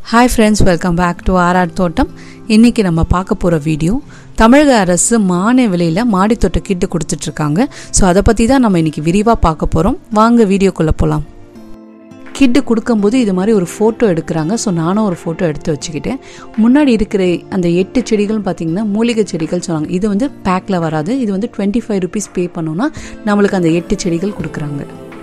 hi friends welcome back to RR தோட்டம் இன்றைக்கி நம்ம பார்க்க போகிற வீடியோ தமிழக அரசு மானிய விலையில் மாடித்தோட்ட கிட்டு கொடுத்துட்ருக்காங்க ஸோ அதை பற்றி தான் நம்ம இன்றைக்கி விரிவாக பார்க்க போகிறோம் வாங்க வீடியோக்குள்ளே போகலாம் கிட்டு கொடுக்கும்போது இது மாதிரி ஒரு ஃபோட்டோ எடுக்கிறாங்க ஸோ நானும் ஒரு ஃபோட்டோ எடுத்து வச்சுக்கிட்டேன் முன்னாடி இருக்கிற அந்த எட்டு செடிகள் பார்த்திங்கன்னா மூலிகை செடிகள் சொன்னாங்க இது வந்து பேக்கில் வராது இது வந்து டுவெண்ட்டி ஃபைவ் ருபீஸ் பே பண்ணோன்னா நம்மளுக்கு அந்த எட்டு செடிகள் கொடுக்குறாங்க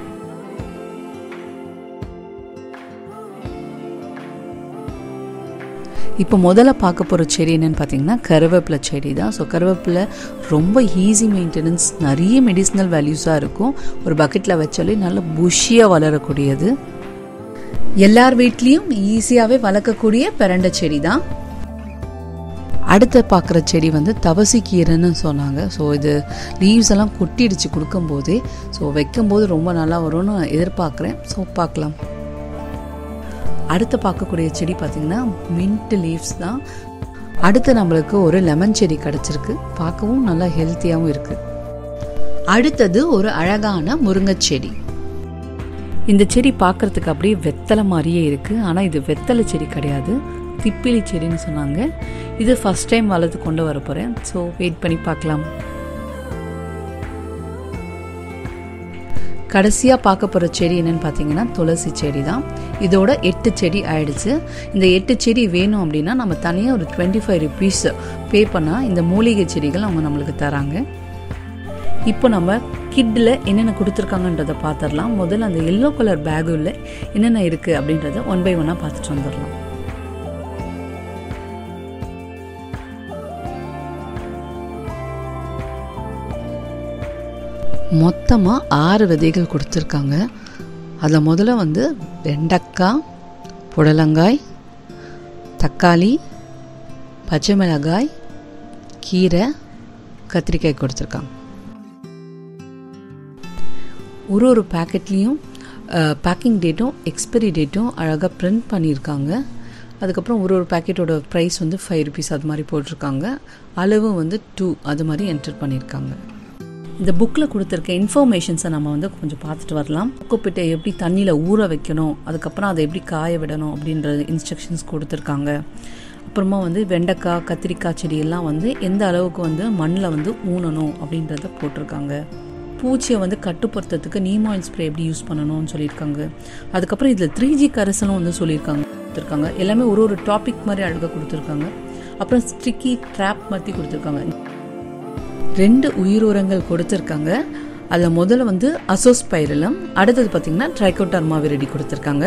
இப்போ முதல்ல பார்க்க போகிற செடி என்னென்னு பார்த்தீங்கன்னா கருவேப்பிலை செடி தான் ஸோ கருவேப்பிலை ரொம்ப ஈஸி மெயின்டெனன்ஸ் நிறைய மெடிசினல் வேல்யூஸாக இருக்கும் ஒரு பக்கெட்டில் வச்சாலே நல்ல புஷியாக வளரக்கூடியது எல்லார் வீட்லேயும் ஈஸியாகவே வளர்க்கக்கூடிய பிரண்டை செடி தான் அடுத்து பார்க்குற செடி வந்து தவசி கீரைன்னு சொன்னாங்க ஸோ இது லீவ்ஸ் எல்லாம் கொட்டிடுச்சு கொடுக்கும்போதே ஸோ வைக்கும்போது ரொம்ப நல்லா வரும்னு எதிர்பார்க்குறேன் ஸோ பார்க்கலாம் அடுத்து பார்க்கக்கூடிய செடி பார்த்திங்கன்னா மின்ட் லீவ்ஸ் தான் அடுத்து நம்மளுக்கு ஒரு லெமன் செடி கிடச்சிருக்கு பார்க்கவும் நல்லா ஹெல்த்தியாகவும் இருக்குது அடுத்தது ஒரு அழகான முருங்கை செடி இந்த செடி பார்க்குறதுக்கு அப்படியே வெத்தலை மாதிரியே இருக்குது ஆனால் இது வெத்தலை செடி கிடையாது திப்பிலி செடின்னு சொன்னாங்க இது ஃபஸ்ட் டைம் வளர்த்து கொண்டு வர போகிறேன் ஸோ வெயிட் பண்ணி பார்க்கலாம் கடைசியாக பார்க்க போகிற செடி என்னென்னு பார்த்தீங்கன்னா துளசி செடி தான் இதோட எட்டு செடி ஆயிடுச்சு இந்த எட்டு செடி வேணும் அப்படின்னா நம்ம தனியாக ஒரு டுவெண்ட்டி ஃபைவ் ருபீஸ் பே பண்ணால் இந்த மூலிகை செடிகள் அவங்க நம்மளுக்கு தராங்க இப்போ நம்ம கிட்டில் என்னென்ன கொடுத்துருக்காங்கன்றதை பார்த்துடலாம் முதல்ல அந்த எல்லோ கலர் பேகுல என்னென்ன இருக்குது அப்படின்றத ஒன் பை ஒன்னாக பார்த்துட்டு வந்துடலாம் மொத்தமாக ஆறு விதைகள் கொடுத்துருக்காங்க அதில் முதல்ல வந்து வெண்டக்காய் புடலங்காய் தக்காளி பச்சை மிளகாய் கீரை கத்திரிக்காய் கொடுத்துருக்காங்க ஒரு ஒரு பேக்கெட்லேயும் பேக்கிங் டேட்டும் எக்ஸ்பைரி டேட்டும் அழகாக ப்ரிண்ட் பண்ணியிருக்காங்க அதுக்கப்புறம் ஒரு ஒரு பேக்கெட்டோட ப்ரைஸ் வந்து ஃபைவ் ருபீஸ் அது மாதிரி போட்டிருக்காங்க அளவு வந்து டூ அது மாதிரி என்டர் பண்ணியிருக்காங்க இந்த புக்கில் கொடுத்துருக்க இன்ஃபர்மேஷன்ஸை நம்ம வந்து கொஞ்சம் பார்த்துட்டு வரலாம் குப்பிட்டை எப்படி தண்ணியில் ஊற வைக்கணும் அதுக்கப்புறம் அதை எப்படி காய விடணும் அப்படின்ற இன்ஸ்ட்ரக்ஷன்ஸ் கொடுத்துருக்காங்க அப்புறமா வந்து வெண்டைக்காய் கத்திரிக்காய் செடியெல்லாம் வந்து எந்த அளவுக்கு வந்து மண்ணில் வந்து ஊனணும் அப்படின்றத போட்டிருக்காங்க பூச்சியை வந்து கட்டுப்படுத்துறதுக்கு நீம் ஆயில் ஸ்ப்ரே எப்படி யூஸ் பண்ணணும்னு சொல்லியிருக்காங்க அதுக்கப்புறம் இதில் த்ரீ ஜி கரைசலும் வந்து சொல்லியிருக்காங்க கொடுத்துருக்காங்க எல்லாமே ஒரு ஒரு டாபிக் மாதிரி அழகாக கொடுத்துருக்காங்க அப்புறம் ஸ்ட்ரிக்கி ட்ராப் மாதிரி கொடுத்துருக்காங்க ரெண்டு உயிரோரங்கள் கொடுத்துருக்காங்க அதில் முதல்ல வந்து அசோஸ்பைரலம் அடுத்தது பார்த்திங்கன்னா ட்ரைகோட்டர்மா விரடி கொடுத்துருக்காங்க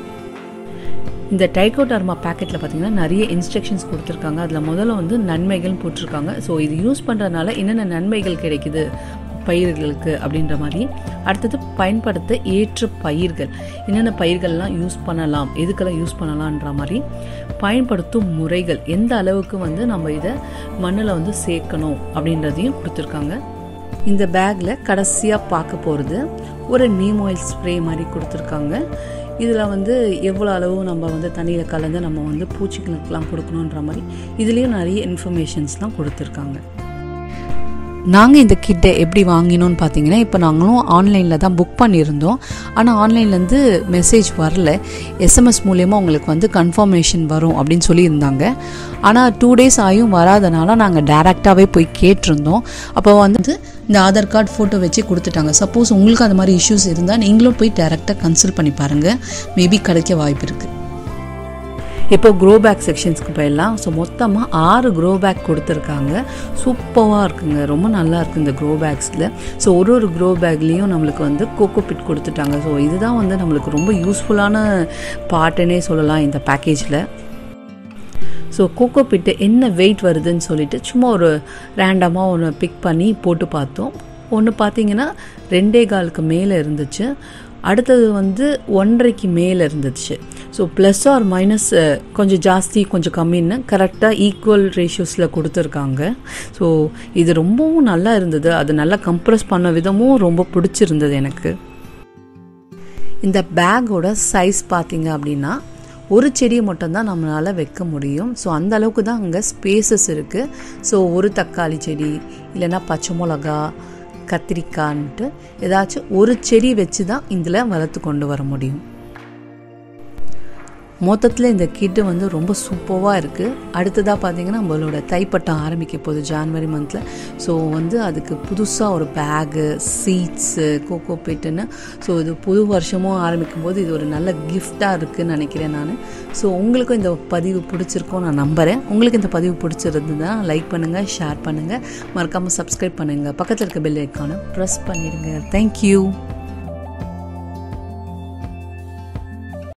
இந்த டைகோடர்மா பேக்கெட்டில் பார்த்தீங்கன்னா நிறைய இன்ஸ்ட்ரக்ஷன்ஸ் கொடுத்துருக்காங்க அதில் முதல்ல வந்து நன்மைகள் போட்டிருக்காங்க ஸோ இது யூஸ் பண்ணுறதுனால என்னென்ன நன்மைகள் கிடைக்குது பயிர்களுக்கு அப்படின்ற மாதிரி அடுத்தது பயன்படுத்த ஏற்ற பயிர்கள் என்னென்ன பயிர்கள்லாம் யூஸ் பண்ணலாம் எதுக்கெல்லாம் யூஸ் பண்ணலான்ற மாதிரி பயன்படுத்தும் முறைகள் எந்த அளவுக்கு வந்து நம்ம இதை மண்ணில் வந்து சேர்க்கணும் அப்படின்றதையும் கொடுத்துருக்காங்க இந்த பேக்கில் கடைசியாக பார்க்க போகிறது ஒரு நீம் ஆயில் ஸ்ப்ரே மாதிரி கொடுத்துருக்காங்க இதில் வந்து எவ்வளோ அளவு நம்ம வந்து தண்ணியில் கலந்து நம்ம வந்து பூச்சிகளுக்கெலாம் கொடுக்கணுன்ற மாதிரி இதுலேயும் நிறைய இன்ஃபர்மேஷன்ஸ்லாம் கொடுத்துருக்காங்க நாங்கள் இந்த கிட்டை எப்படி வாங்கினோன்னு பார்த்தீங்கன்னா இப்போ நாங்களும் ஆன்லைனில் தான் புக் பண்ணியிருந்தோம் ஆனால் ஆன்லைன்லேருந்து மெசேஜ் வரல எஸ்எம்எஸ் மூலயமா உங்களுக்கு வந்து கன்ஃபர்மேஷன் வரும் அப்படின்னு சொல்லியிருந்தாங்க ஆனால் டூ டேஸ் ஆகியும் வராதனால நாங்கள் டேரெக்டாகவே போய் கேட்டிருந்தோம் அப்போ வந்து இந்த ஆதார் கார்டு ஃபோட்டோ வச்சு கொடுத்துட்டாங்க சப்போஸ் உங்களுக்கு அது மாதிரி இஷ்யூஸ் இருந்தால் நீங்களும் போய் டேரெக்டாக கன்சல்ட் பண்ணி பாருங்கள் மேபி கிடைக்க வாய்ப்பு இருக்குது இப்போ க்ரோ பேக் செக்ஷன்ஸ்க்கு போயிடலாம் ஸோ மொத்தமாக ஆறு க்ரோ பேக் கொடுத்துருக்காங்க சூப்பராக இருக்குங்க ரொம்ப நல்லா இருக்குது இந்த க்ரோ பேக்ஸில் ஸோ ஒரு ஒரு க்ரோ பேக்லேயும் நம்மளுக்கு வந்து கோகோ பிட் கொடுத்துட்டாங்க ஸோ இதுதான் வந்து நம்மளுக்கு ரொம்ப யூஸ்ஃபுல்லான பார்ட்டுன்னே சொல்லலாம் இந்த பேக்கேஜில் ஸோ கோகோ பிட்டு என்ன வெயிட் வருதுன்னு சொல்லிட்டு சும்மா ஒரு ரேண்டமாக ஒன்று பிக் பண்ணி போட்டு பார்த்தோம் ஒன்று பார்த்தீங்கன்னா ரெண்டே காலுக்கு மேலே இருந்துச்சு அடுத்தது வந்து ஒன்றரைக்கு மேலே இருந்துச்சு ஸோ ப்ளஸ் ஆர் மைனஸ் கொஞ்சம் ஜாஸ்தி கொஞ்சம் கம்மின்னு கரெக்டாக ஈக்குவல் ரேஷியோஸில் கொடுத்துருக்காங்க ஸோ இது ரொம்பவும் நல்லா இருந்தது அது நல்லா கம்ப்ரெஸ் பண்ண விதமும் ரொம்ப பிடிச்சிருந்தது எனக்கு இந்த பேக்கோட சைஸ் பார்த்தீங்க அப்படின்னா ஒரு செடியை மட்டும்தான் நம்மளால் வைக்க முடியும் ஸோ அந்த அளவுக்கு தான் அங்கே ஸ்பேசஸ் இருக்குது ஸோ ஒரு தக்காளி செடி இல்லைன்னா பச்சை மிளகா கத்திரிக்கான்ட்டு ஏதாச்சும் ஒரு செடி வச்சு தான் இதில் வளர்த்து கொண்டு வர முடியும் மொத்தத்தில் இந்த கிட்டு வந்து ரொம்ப சூப்பராக இருக்குது அடுத்ததாக பார்த்தீங்கன்னா நம்மளோட தைப்பட்டம் ஆரம்பிக்க போகுது ஜான்வரி மந்தில் ஸோ வந்து அதுக்கு புதுசாக ஒரு பேகு சீட்ஸு கோகோ பிட்டுன்னு ஸோ இது புது வருஷமும் ஆரம்பிக்கும் போது இது ஒரு நல்ல கிஃப்டாக இருக்குதுன்னு நினைக்கிறேன் நான் ஸோ உங்களுக்கும் இந்த பதிவு பிடிச்சிருக்கோம் நான் நம்புகிறேன் உங்களுக்கு இந்த பதிவு பிடிச்சிருந்ததுன்னா லைக் பண்ணுங்கள் ஷேர் பண்ணுங்கள் மறக்காமல் சப்ஸ்கிரைப் பண்ணுங்கள் பக்கத்தில் இருக்க பெல் ஐக்கானை ப்ரெஸ் பண்ணிடுங்க தேங்க்யூ